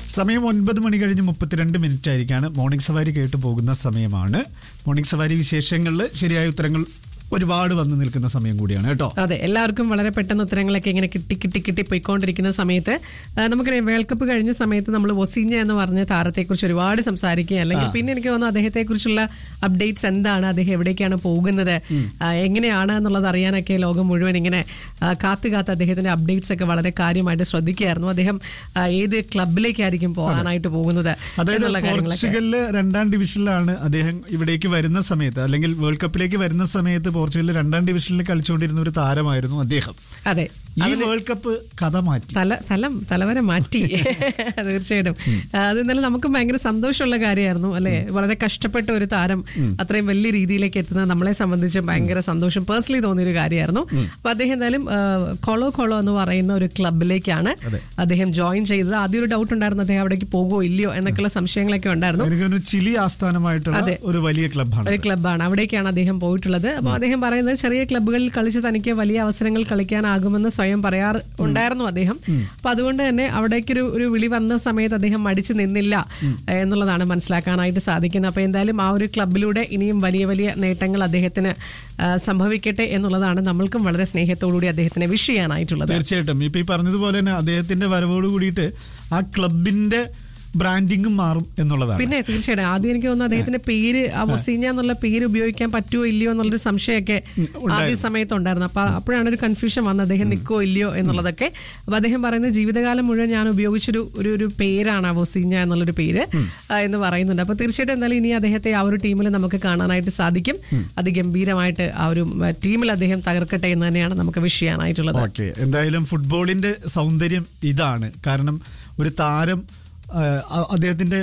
സമയം ഒൻപത് മണി കഴിഞ്ഞ് മുപ്പത്തിരണ്ട് മിനിറ്റ് ആയിരിക്കാണ് മോർണിംഗ് സവാരി കേട്ട് പോകുന്ന സമയമാണ് മോർണിംഗ് സവാരി വിശേഷങ്ങളിൽ ശരിയായ ഉത്തരങ്ങൾ ഒരുപാട് വന്നു നിൽക്കുന്ന സമയം കൂടിയാണ് കേട്ടോ അതെ എല്ലാവർക്കും വളരെ പെട്ടെന്ന് ഉത്തരങ്ങളൊക്കെ ഇങ്ങനെ കിട്ടി കിട്ടി കിട്ടി പോയിക്കൊണ്ടിരിക്കുന്ന സമയത്ത് ആ, നമുക്കറിയാം വേൾഡ് കപ്പ് കഴിഞ്ഞ സമയത്ത് നമ്മൾ ഒസീഞ്ഞ എന്ന് പറഞ്ഞ താരത്തെക്കുറിച്ച് ഒരുപാട് സംസാരിക്കുക അല്ലെങ്കിൽ പിന്നെ എനിക്ക് തോന്നുന്നു അദ്ദേഹത്തെക്കുറിച്ചുള്ള അപ്ഡേറ്റ്സ് എന്താണ് അദ്ദേഹം എവിടേക്കാണ് പോകുന്നത് ആ, എങ്ങനെയാണ് എന്നുള്ളത് അറിയാനൊക്കെ ലോകം മുഴുവൻ ഇങ്ങനെ ആ, കാത്ത് കാത്ത് അദ്ദേഹത്തിന്റെ അപ്ഡേറ്റ്സ് ഒക്കെ വളരെ കാര്യമായിട്ട് ശ്രദ്ധിക്കുകയായിരുന്നു അദ്ദേഹം ആ, ഏത് ക്ലബിലേക്കായിരിക്കും പോകാനായിട്ട് പോകുന്നത് അതായത് എന്നുള്ള കാര്യങ്ങളൊക്കെ പോർച്ചുഗലില് രണ്ടാം ഡിവിഷനിലാണ് അദ്ദേഹം ഇവിടേക്ക് വരുന്ന സമയത്ത് അല്ലെങ്കിൽ വേൾഡ് കപ്പിലേക്ക് വരുന്ന സമയത്ത് പോർച്ചുഗലിൽ രണ്ടാം ഡിവിഷനിൽ കളിച്ചുകൊണ്ടിരുന്ന ഒരു താരമായിരുന്നു അദ്ദേഹം അതെ ഈ വേൾഡ് കപ്പ് കഥ മാറ്റി തല തലം തലവരെ മാറ്റി തീർച്ചയായിട്ടും അത് എന്നാലും നമുക്ക് ഭയങ്കര സന്തോഷമുള്ള കാര്യമായിരുന്നു അല്ലെ വളരെ കഷ്ടപ്പെട്ട ഒരു താരം അത്രയും വലിയ രീതിയിലേക്ക് എത്തുന്നത് നമ്മളെ സംബന്ധിച്ച് ഭയങ്കര സന്തോഷം പേഴ്സണലി തോന്നിയ ഒരു കാര്യമായിരുന്നു അപ്പൊ അദ്ദേഹം എന്തായാലും ആ, കൊളോ കൊളോ എന്ന് പറയുന്ന ഒരു ക്ലബിലേക്കാണ് അദ്ദേഹം ജോയിൻ ചെയ്തത് ആദ്യം ഒരു ഡൗട്ട് ഉണ്ടായിരുന്നു അദ്ദേഹം അവിടേക്ക് പോകുമോ ഇല്ലയോ എന്നൊക്കെയുള്ള സംശയങ്ങളൊക്കെ ഉണ്ടായിരുന്നു എനിക്ക് തോന്നുന്നു ചിലി ആസ്ഥാനമായിട്ടുള്ള ഒരു വലിയ ക്ലബ്ബാണ് ഒരു ക്ലബ്ബാണ് അവിടേക്കാണ് അദ്ദേഹം പോയിട്ടുള്ളത് അപ്പോൾ അദ്ദേഹം പറയുന്നത് ചെറിയ ക്ലബ്ബുകളിൽ കളിച്ച് തനിക്ക് വലിയ അവസരങ്ങൾ കളിക്കാനാകുമെന്ന് സ്വയം പറയാറ് ഉണ്ടായിരുന്നു അദ്ദേഹം അപ്പൊ അതുകൊണ്ട് തന്നെ അവിടേക്കൊരു ഒരു വിളി വന്ന സമയത്ത് അദ്ദേഹം മടിച്ചു നിന്നില്ല ഏഹ്, എന്നുള്ളതാണ് മനസ്സിലാക്കാനായിട്ട് സാധിക്കുന്നത് അപ്പൊ എന്തായാലും ആ ഒരു ക്ലബിലൂടെ ഇനിയും വലിയ വലിയ നേട്ടങ്ങൾ അദ്ദേഹത്തിന് ആ, സംഭവിക്കട്ടെ എന്നുള്ളതാണ് നമ്മൾക്കും വളരെ സ്നേഹത്തോടുകൂടി അദ്ദേഹത്തിനെ വിഷ് ചെയ്യാനായിട്ടുള്ളത് തീർച്ചയായിട്ടും ഇപ്പൊ ഈ പറഞ്ഞതുപോലെ തന്നെ അദ്ദേഹത്തിന്റെ വരവോട് കൂടിയിട്ട് ആ ക്ലബിന്റെ ബ്രാൻഡിങ്ങും മാറും എന്നുള്ളതാണ് പിന്നെ തീർച്ചയായിട്ടും ആദ്യം എനിക്ക് തോന്നുന്നു അദ്ദേഹത്തിന്റെ പേര് ആ വസീഞ്ഞ എന്നുള്ള പേര് ഉപയോഗിക്കാൻ പറ്റുമോ ഇല്ലയോ എന്നുള്ളൊരു സംശയമൊക്കെ ആദ്യ സമയത്ത് ഉണ്ടായിരുന്നു അപ്പൊ അപ്പോഴാണ് ഒരു കൺഫ്യൂഷൻ വന്നത് അദ്ദേഹം നിൽക്കോ ഇല്ലയോ എന്നുള്ളതൊക്കെ അപ്പൊ അദ്ദേഹം പറയുന്നത് ജീവിതകാലം മുഴുവൻ ഞാൻ ഉപയോഗിച്ചൊരു ഒരു ഒരു പേരാണ് ആ വസീഞ്ഞ എന്നുള്ളൊരു പേര് ആ, എന്ന് പറയുന്നുണ്ട് അപ്പൊ തീർച്ചയായിട്ടും എന്തായാലും ഇനി അദ്ദേഹത്തെ ആ ഒരു ടീമിൽ നമുക്ക് കാണാനായിട്ട് സാധിക്കും അതിഗംഭീരമായിട്ട് ആ ഒരു ടീമിൽ അദ്ദേഹം തകർക്കട്ടെ എന്ന് തന്നെയാണ് നമുക്ക് വിഷ് ചെയ്യാനായിട്ടുള്ളത് ഓക്കെ എന്തായാലും ഫുട്ബോളിന്റെ സൗന്ദര്യം ഇതാണ് കാരണം ഒരു താരം ആ, അ- അദ്ദേഹത്തിന്റെ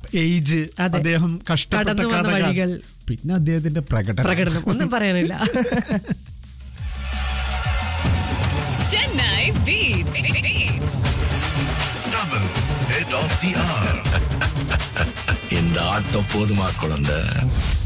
ഏജ് അതെ. അദ്ദേഹം കഷ്ടപ്പെട്ട കടന്നു വന്ന കഥകൾ, വഴികൾ. പിന്നെ അദ്ദേഹത്തിന്റെ പ്രകടനം പ്രകടനം ഒന്നും പറയാനില്ല Chennai Beats. Beats. Tamil, head of the hour. இந்த ஆட்டம் போதுமா குழந்தை